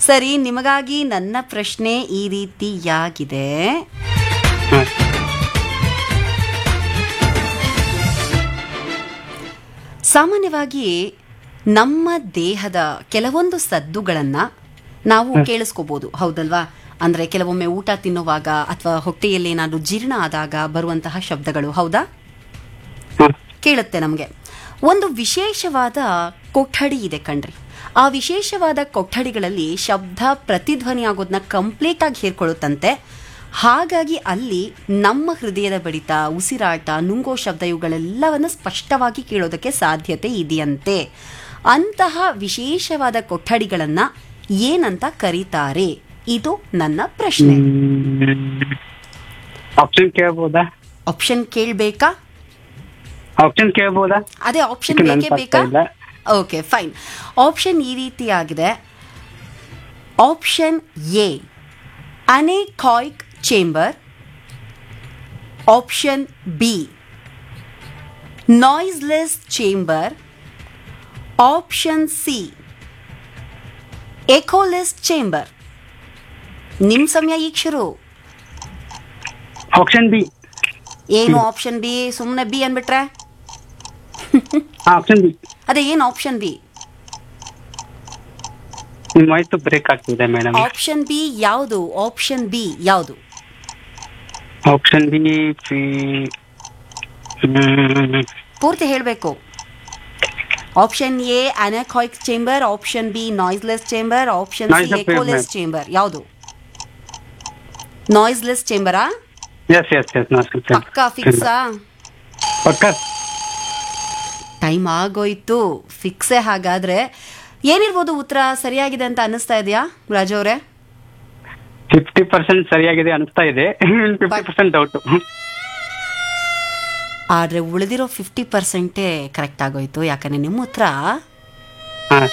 ಸರಿ ನಿಮಗಾಗಿ ನನ್ನ ಪ್ರಶ್ನೆ ಈ ರೀತಿಯಾಗಿದೆ ಹಾಂ ಸಾಮಾನ್ಯವಾಗಿ ನಮ್ಮ ದೇಹದ ಕೆಲವೊಂದು ಸದ್ದುಗಳನ್ನು ನಾವು ಕೇಳಿಸ್ಕೋಬಹುದು ಹೌದಲ್ವಾ ಅಂದ್ರೆ ಕೆಲವೊಮ್ಮೆ ಊಟ ತಿನ್ನುವಾಗ ಅಥವಾ ಹೊಟ್ಟೆಯಲ್ಲಿ ಏನಾದರೂ ಜೀರ್ಣ ಆದಾಗ ಬರುವಂತಹ ಶಬ್ದಗಳು ಹೌದಾ ಹಾಂ ಕೇಳುತ್ತೆ ನಮಗೆ ಒಂದು ವಿಶೇಷವಾದ ಕೊಠಡಿ ಇದೆ ಕಣ್ರಿ ಆ ವಿಶೇಷವಾದ ಕೊಠಡಿಗಳಲ್ಲಿ ಶಬ್ದ ಪ್ರತಿಧ್ವನಿ ಆಗೋದನ್ನ ಕಂಪ್ಲೀಟ್ ಆಗಿ ಹೇರ್ಕೊಳ್ಳುತ್ತಂತೆ ಹಾಗಾಗಿ ಅಲ್ಲಿ ನಮ್ಮ ಹೃದಯದ ಬಡಿತ ಉಸಿರಾಟ ನುಂಗೋ ಶಬ್ದ ಇವುಗಳೆಲ್ಲವನ್ನು ಸ್ಪಷ್ಟವಾಗಿ ಕೇಳೋದಕ್ಕೆ ಸಾಧ್ಯತೆ ಇದೆಯಂತೆ ಅಂತಹ ವಿಶೇಷವಾದ ಕೊಠಡಿಗಳನ್ನ ಏನಂತ ಕರೀತಾರೆ ಇದು ನನ್ನ ಪ್ರಶ್ನೆ ಆಪ್ಷನ್ ಕೇಳ್ಬೋದಾ ಆಪ್ಷನ್ ಕೇಳಬೇಕಾ ಆಪ್ಷನ್ ಕೇಳ್ಬೋದಾ ಅದೇ ಆಪ್ಷನ್ ಇದಕ್ಕೆ ಬೇಕೇ ನೆನ್ಪಾಗ್ತಾ ಬೇಕಾ ಇಲ್ಲ. ಓಕೆ ಫೈನ್ ಆಪ್ಷನ್ ಈ ರೀತಿಯಾಗಿದೆ option A anechoic chamber option B noiseless chamber option C echoless chamber ನಿಮ್ಮ ಸಮಯ ಈಗ ಶುರು ಆಪ್ಷನ್ ಬಿ ಏನು ಆಪ್ಷನ್ ಬಿ ಸುಮ್ಮನೆ ಬಿ ಅಂದ್ಬಿಟ್ರೆ ಆಪ್ಷನ್ ಬಿ ಅದೇ ಏನು ಆಪ್ಷನ್ ಬಿ ನಿಮ್ಮ ವಾಯ್ಸು ಬ್ರೇಕ್ ಆಗ್ತಿದೆ ಮೇಡಮ್ ಆಪ್ಷನ್ ಬಿ ಯಾವುದು ಆಪ್ಷನ್ ಬಿ ಯಾವುದು ಆಪ್ಷನ್ ಬಿ ಪೂರ್ತಿ ಹೇಳಬೇಕು option A anechoic chamber option B noiseless chamber option C Noiseless echoless chamber. Chamber ಯಾವುದು ನಾಯ್ಸ್ಲೆಸ್ ಚೇಂಬರಾ ಎಸ್ ಎಸ್ ಎಸ್ ಪಕ್ಕ ಫಿಕ್ಸಾ ಪಕ್ಕ ಟೈಮ್ ಆಗೋಯ್ತು ಫಿಕ್ಸೇ ಹಾಗಾದ್ರೆ ಏನಿರ್ಬೋದು ಉತ್ತರ ಸರಿಯಾಗಿದೆ ಅಂತ ಅನ್ನಿಸ್ತಾ ಇದೆಯಾ ರಾಜು ಅವರೇ ಫಿಫ್ಟಿ ಪರ್ಸೆಂಟ್ ಸರಿಯಾಗಿದೆ ಅನಿಸ್ತಾ ಇದೆ ಫಿಫ್ಟಿ ಪರ್ಸೆಂಟ್ ಡೌಟು ಆದ್ರೆ ಉಳಿದಿರೋ ಫಿಫ್ಟಿ ಪರ್ಸೆಂಟೇ ಕರೆಕ್ಟ್ ಆಗೋಯ್ತು ಯಾಕಂದ್ರೆ ನಿಮ್ಮ ಉತ್ತರ ಹಾಂ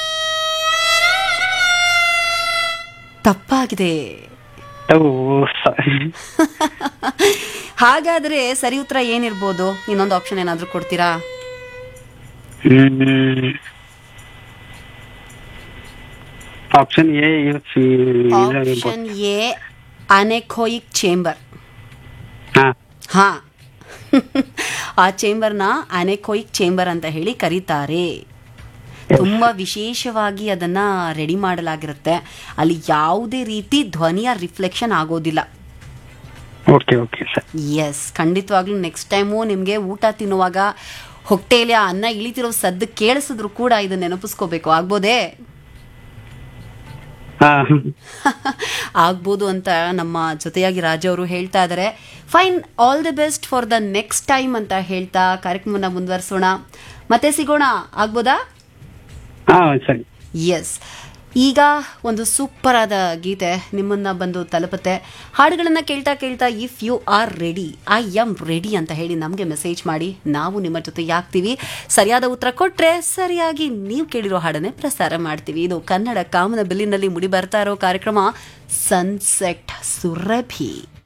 ತಪ್ಪಾಗಿದೆ ಹಾಗಾದ್ರೆ ಸರಿ ಉತ್ತರ ಏನಿರ್ಬೋದು ಇನ್ನೊಂದು ಆಪ್ಷನ್ ಏನಾದ್ರೂ ಕೊಡ್ತೀರಾ option A option A anechoic chamber ಹಾಂ ಹಾ ಆ ಚೇಂಬರ್ನ ಅನೆಕೋಯಿಕ್ ಚೇಂಬರ್ ಅಂತ ಹೇಳಿ ಕರೀತಾರೆ ತುಂಬಾ ವಿಶೇಷವಾಗಿ ಅದನ್ನ ರೆಡಿ ಮಾಡಲಾಗಿರುತ್ತೆ ಅಲ್ಲಿ ಯಾವುದೇ ರೀತಿ ಧ್ವನಿಯ ರಿಫ್ಲೆಕ್ಷನ್ ಆಗೋದಿಲ್ಲ ಓಕೆ ಓಕೆ ಸರ್ ಎಸ್ ಖಂಡಿತವಾಗ್ಲೂ ನೆಕ್ಸ್ಟ್ ಟೈಮು ನಿಮಗೆ ಊಟ ತಿನ್ನುವಾಗ ಹೊಟ್ಟೆಯಲ್ಲಿ ಆ ಅನ್ನ ಇಳಿತಿರೋ ಸದ್ದು ಕೇಳಿಸಿದ್ರು ಕೂಡ ಇದನ್ನ ನೆನಪಿಸ್ಕೋಬೇಕು ಆಗ್ಬೋದೇ ಹಾಂ ಆಗ್ಬೋದು ಅಂತ ನಮ್ಮ ಜೊತೆಯಾಗಿ ರಾಜ ಅವರು ಹೇಳ್ತಾ ಇದ್ದಾರೆ fine all the best for the next time ಅಂತ ಹೇಳ್ತಾ ಕಾರ್ಯಕ್ರಮನ ಮುಂದುವರಿಸೋಣ ಮತ್ತೆ ಸಿಗೋಣ ಆಗ್ಬೋದಾ ಹಾಂ ಸರಿ ಎಸ್ ಈಗ ಒಂದು ಸೂಪರ್ ಆದ ಗೀತೆ ನಿಮ್ಮನ್ನ ಬಂದು ತಲುಪುತ್ತೆ ಹಾಡುಗಳನ್ನ ಕೇಳ್ತಾ ಕೇಳ್ತಾ if you are ready I am ready ಅಂತ ಹೇಳಿ ನಮಗೆ ಮೆಸೇಜ್ ಮಾಡಿ ನಾವು ನಿಮ್ಮ ಜೊತೆ ಆಗ್ತೀವಿ ಸರಿಯಾದ ಉತ್ತರ ಕೊಟ್ರೆ ಸರಿಯಾಗಿ ನೀವು ಕೇಳಿರೋ ಹಾಡನ್ನೇ ಪ್ರಸಾರ ಮಾಡ್ತೀವಿ ಇದು ಕನ್ನಡ ಕಾಮನ ಬಿಲ್ಲಿನಲ್ಲಿ ಮುಡಿ ಬರ್ತಾ ಇರೋ ಕಾರ್ಯಕ್ರಮ ಸನ್ಸೆಟ್ ಸುರಭಿ